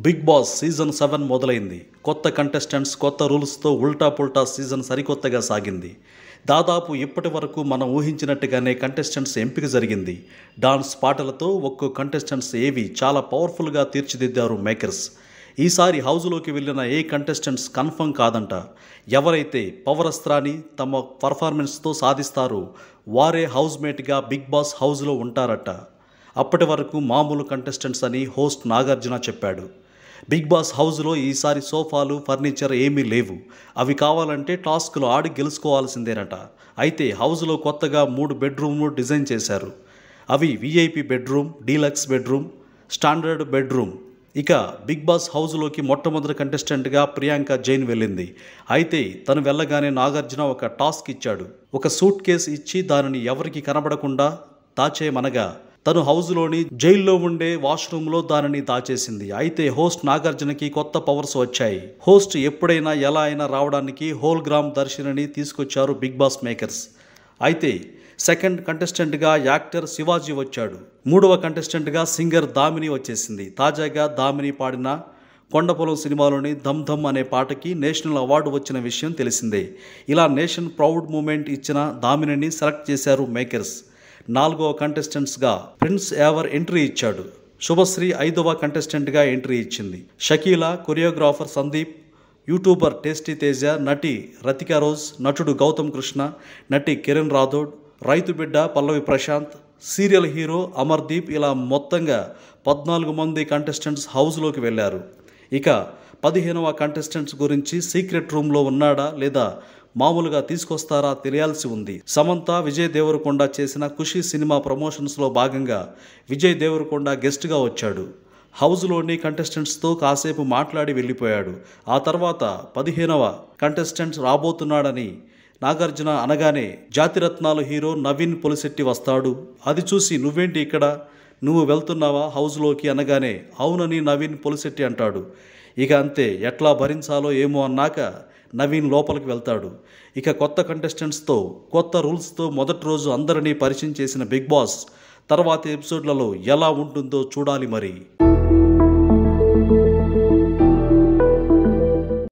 big boss season seven మొదలైంది కొత్త contestants కొత్త రూల్స్తో ఉల్టా పుల్టా సీజన్ సరికొత్తగా సాగింది దాదాపు ఇప్పటి వరకు మనం ఊహించినట్టుగానే కంటెస్టెంట్స్ ఎంపిక జరిగింది డాన్స్ పాటలతో ఒక్కో కంటెస్టెంట్స్ ఏవి చాలా పవర్ఫుల్గా తీర్చిదిద్దారు మేకర్స్ ఈసారి హౌజ్లోకి వెళ్ళిన ఏ కంటెస్టెంట్స్ కన్ఫర్మ్ కాదంట ఎవరైతే పవరస్త్రాన్ని తమ పర్ఫార్మెన్స్తో సాధిస్తారో వారే హౌస్ మేట్గా బిగ్ బాస్ హౌజ్లో ఉంటారట అప్పటి వరకు మామూలు కంటెస్టెంట్స్ అని హోస్ట్ నాగార్జున చెప్పాడు బిగ్ బాస్ హౌస్లో ఈసారి సోఫాలు ఫర్నిచర్ ఏమీ లేవు అవి కావాలంటే టాస్క్లు ఆడి గెలుచుకోవాల్సిందేనట అయితే హౌస్లో కొత్తగా మూడు బెడ్రూమ్లు డిజైన్ చేశారు అవి VIP bedroom deluxe bedroom standard bedroom ఇక బిగ్ బాస్ హౌస్లోకి మొట్టమొదటి కంటెస్టెంట్గా ప్రియాంక జైన్ వెళ్ళింది అయితే తను వెళ్ళగానే నాగార్జున ఒక టాస్క్ ఇచ్చాడు ఒక సూట్ కేసు ఇచ్చి దానిని ఎవరికి కనబడకుండా దాచేయమనగా తను హౌస్లోని జైల్లో ఉండే వాష్రూమ్లో దానిని దాచేసింది అయితే హోస్ట్ నాగార్జునకి కొత్త పవర్స్ వచ్చాయి హోస్ట్ ఎప్పుడైనా ఎలా అయినా రావడానికి హోల్ గ్రామ్ దర్శనని తీసుకొచ్చారు బిగ్ బాస్ మేకర్స్ అయితే సెకండ్ కంటెస్టెంట్గా యాక్టర్ శివాజీ వచ్చాడు మూడవ కంటెస్టెంట్గా సింగర్ దామిని వచ్చేసింది తాజాగా దామిని పాడిన కొండపొలం సినిమాలోని ధమ్ ధమ్ అనే పాటకి నేషనల్ అవార్డు వచ్చిన విషయం తెలిసిందే ఇలా నేషన్ ప్రౌడ్ మూమెంట్ ఇచ్చిన దామినిని సెలెక్ట్ చేశారు మేకర్స్ నాలుగవ కంటెస్టెంట్స్గా ప్రిన్స్ ఎవర్ ఎంట్రీ ఇచ్చాడు శుభశ్రీ ఐదవ కంటెస్టెంట్గా ఎంట్రీ ఇచ్చింది Shakeela choreographer Sandeep YouTuber tasty Teja నటి రతికా రోజ్ నటుడు గౌతమ్ కృష్ణ నటి కిరణ్ రాథోడ్ రైతు బిడ్డ పల్లవి ప్రశాంత్ సీరియల్ హీరో అమర్దీప్ ఇలా మొత్తంగా పద్నాలుగు మంది కంటెస్టెంట్స్ హౌస్లోకి వెళ్ళారు ఇక పదిహేనవ కంటెస్టెంట్స్ గురించి సీక్రెట్ రూమ్లో ఉన్నాడా లేదా మామూలుగా తీసుకొస్తారా తెలియాల్సి ఉంది సమంత విజయ్ దేవరకొండ చేసిన ఖుషి సినిమా ప్రమోషన్స్లో భాగంగా విజయ్ దేవరకొండ గెస్ట్గా వచ్చాడు హౌస్లోని కంటెస్టెంట్స్తో కాసేపు మాట్లాడి వెళ్ళిపోయాడు ఆ తర్వాత పదిహేనవ కంటెస్టెంట్స్ రాబోతున్నాడని నాగార్జున అనగానే జాతిరత్నాలు హీరో నవీన్ పొలిశెట్టి వస్తాడు అది చూసి నువ్వేంటి ఇక్కడ నువ్వు వెళ్తున్నావా హౌస్లోకి అనగానే అవునని నవీన్ పొలిశెట్టి అంటాడు ఇక అంతే ఎట్లా భరించాలో ఏమో అన్నాక నవీన్ లోపలికి వెళ్తాడు ఇక కొత్త కంటెస్టెంట్స్తో కొత్త రూల్స్తో మొదటి రోజు అందరినీ పరిచయం చేసిన బిగ్ బాస్ తర్వాతి ఎపిసోడ్లలో ఎలా ఉంటుందో చూడాలి మరి